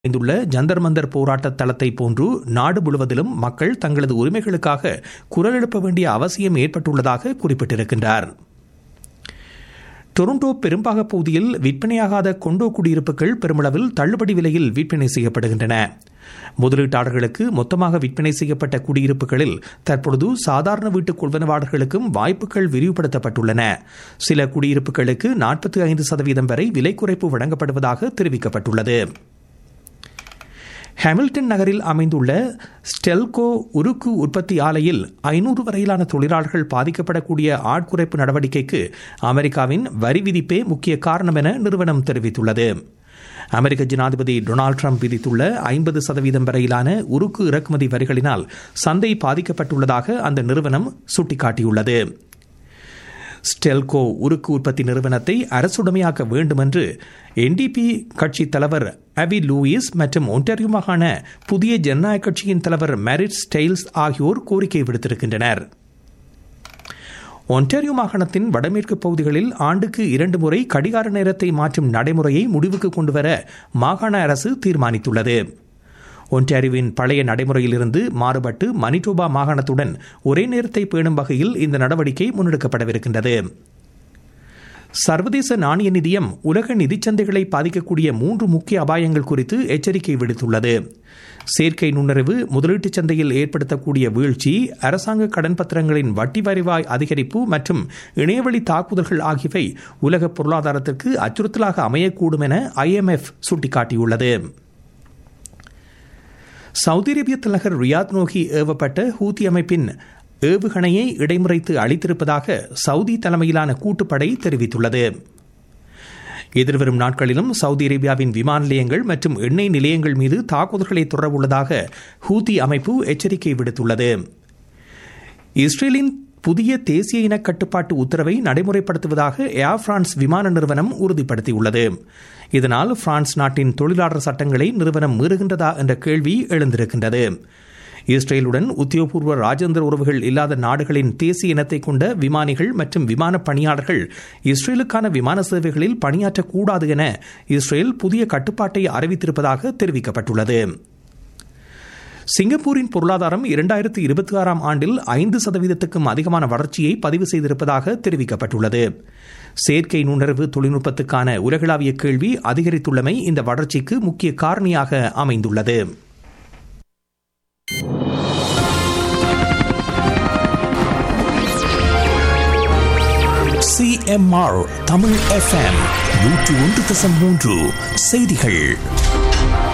அமைந்துள்ள ஜந்தர் மந்தர் போராட்ட தளத்தை போன்று நாடு முழுவதிலும் மக்கள் தங்களது உரிமைகளுக்காக குரல் எழுப்ப வேண்டிய அவசியம் ஏற்பட்டுள்ளதாக குறிப்பிட்டிருக்கின்றார் டொரண்டோ பெரும்பாக பகுதியில் விற்பனையாகாத கொண்டோ குடியிருப்புகள் பெருமளவில் தள்ளுபடி விலையில் விற்பனை செய்யப்படுகின்றன முதலீட்டாளர்களுக்கு மொத்தமாக விற்பனை செய்யப்பட்ட குடியிருப்புகளில் தற்பொழுது சாதாரண வீட்டு கொள்வனவாளர்களுக்கும் வாய்ப்புகள் விரிவுபடுத்தப்பட்டுள்ளன சில குடியிருப்புகளுக்கு நாற்பத்தி ஐந்து சதவீதம் வரை விலை குறைப்பு வழங்கப்படுவதாக தெரிவிக்கப்பட்டுள்ளது ஹாமில்டன் நகரில் அமைந்துள்ள ஸ்டெல்கோ உருக்கு உற்பத்தி ஆலையில் ஐநூறு வரையிலான தொழிலாளர்கள் பாதிக்கப்படக்கூடிய ஆட்குறைப்பு நடவடிக்கைக்கு அமெரிக்காவின் வரி விதிப்பே முக்கிய காரணம் என நிறுவனம் தெரிவித்துள்ளது அமெரிக்க ஜனாதிபதி டொனால்டு ட்ரம்ப் விதித்துள்ள ஐம்பது சதவீதம் வரையிலான உருக்கு இறக்குமதி வரிகளினால் சந்தை பாதிக்கப்பட்டுள்ளதாக அந்த நிறுவனம் சுட்டிக்காட்டியுள்ளது ஸ்டெல்கோ உருக்கு உற்பத்தி நிறுவனத்தை அரசுடைமையாக்க வேண்டும் என்று என்டிபி கட்சி தலைவர் அபி லூயிஸ் மற்றும் ஒன்டாரியோ மாகாண புதிய ஜனநாயக கட்சியின் தலைவர் மேரிட் ஸ்டைல்ஸ் ஆகியோர் கோரிக்கை விடுத்திருக்கின்றனர் ஒன்டாரியோ மாகாணத்தின் வடமேற்கு பகுதிகளில் ஆண்டுக்கு இரண்டு முறை கடிகார நேரத்தை மாற்றும் நடைமுறையை முடிவுக்கு கொண்டுவர மாகாண அரசு தீர்மானித்துள்ளது ஒன்டாரியோவின் பழைய நடைமுறையிலிருந்து மாறுபட்டு மணிட்டோபா மாகாணத்துடன் ஒரே நேரத்தை பேணும் வகையில் இந்த நடவடிக்கை முன்னெடுக்கப்படவிருக்கின்றது சர்வதேச நாணய நிதியம் உலக நிதிச்சந்தைகளை பாதிக்கக்கூடிய மூன்று முக்கிய அபாயங்கள் குறித்து எச்சரிக்கை விடுத்துள்ளது செயற்கை நுண்ணறிவு முதலீட்டுச் சந்தையில் ஏற்படுத்தக்கூடிய வீழ்ச்சி அரசாங்க கடன் பத்திரங்களின் வட்டி வரிவாய் அதிகரிப்பு மற்றும் இணையவழி தாக்குதல்கள் ஆகியவை உலக பொருளாதாரத்திற்கு அச்சுறுத்தலாக அமையக்கூடும் என ஐஎம்எஃப் சுட்டிக்காட்டியுள்ளது சவுதி அரேபிய தலைநகர் ரியாத் நோக்கி ஏவப்பட்ட ஹூத்தி அமைப்பின் ஏவுகணையை இடைமுறைத்து அளித்திருப்பதாக சவுதி தலைமையிலான கூட்டுப்படை தெரிவித்துள்ளது எதிர்வரும் நாட்களிலும் சவுதி அரேபியாவின் விமான நிலையங்கள் மற்றும் எண்ணெய் நிலையங்கள் மீது தாக்குதல்களை தொடரவுள்ளதாக ஹூத்தி அமைப்பு எச்சரிக்கை விடுத்துள்ளது இஸ்ரேலின் புதிய தேசிய இன கட்டுப்பாட்டு உத்தரவை நடைமுறைப்படுத்துவதாக ஏர் பிரான்ஸ் விமான நிறுவனம் உறுதிப்படுத்தியுள்ளது இதனால் பிரான்ஸ் நாட்டின் தொழிலாளர் சட்டங்களை நிறுவனம் மீறுகின்றதா என்ற கேள்வி எழுந்திருக்கின்றது இஸ்ரேலுடன் உத்தியோகபூர்வ ராஜேந்திர உறவுகள் இல்லாத நாடுகளின் தேசிய இனத்தை கொண்ட விமானிகள் மற்றும் விமான பணியாளர்கள் இஸ்ரேலுக்கான விமான சேவைகளில் பணியாற்றக்கூடாது என இஸ்ரேல் புதிய கட்டுப்பாட்டை அறிவித்திருப்பதாக தெரிவிக்கப்பட்டுள்ளது சிங்கப்பூரின் பொருளாதாரம் இரண்டாயிரத்தி இருபத்தி ஆறாம் ஆண்டில் ஐந்து சதவீதத்துக்கும் அதிகமான வளர்ச்சியை பதிவு செய்திருப்பதாக தெரிவிக்கப்பட்டுள்ளது செயற்கை நுண்ணறிவு தொழில்நுட்பத்துக்கான உலகளாவிய கேள்வி அதிகரித்துள்ளமை இந்த வளர்ச்சிக்கு முக்கிய காரணியாக அமைந்துள்ளது சிஎம்ஆர் தமிழ் எஃப்எம் நூற்று ஒன்று தசம் மூன்று செய்திகள்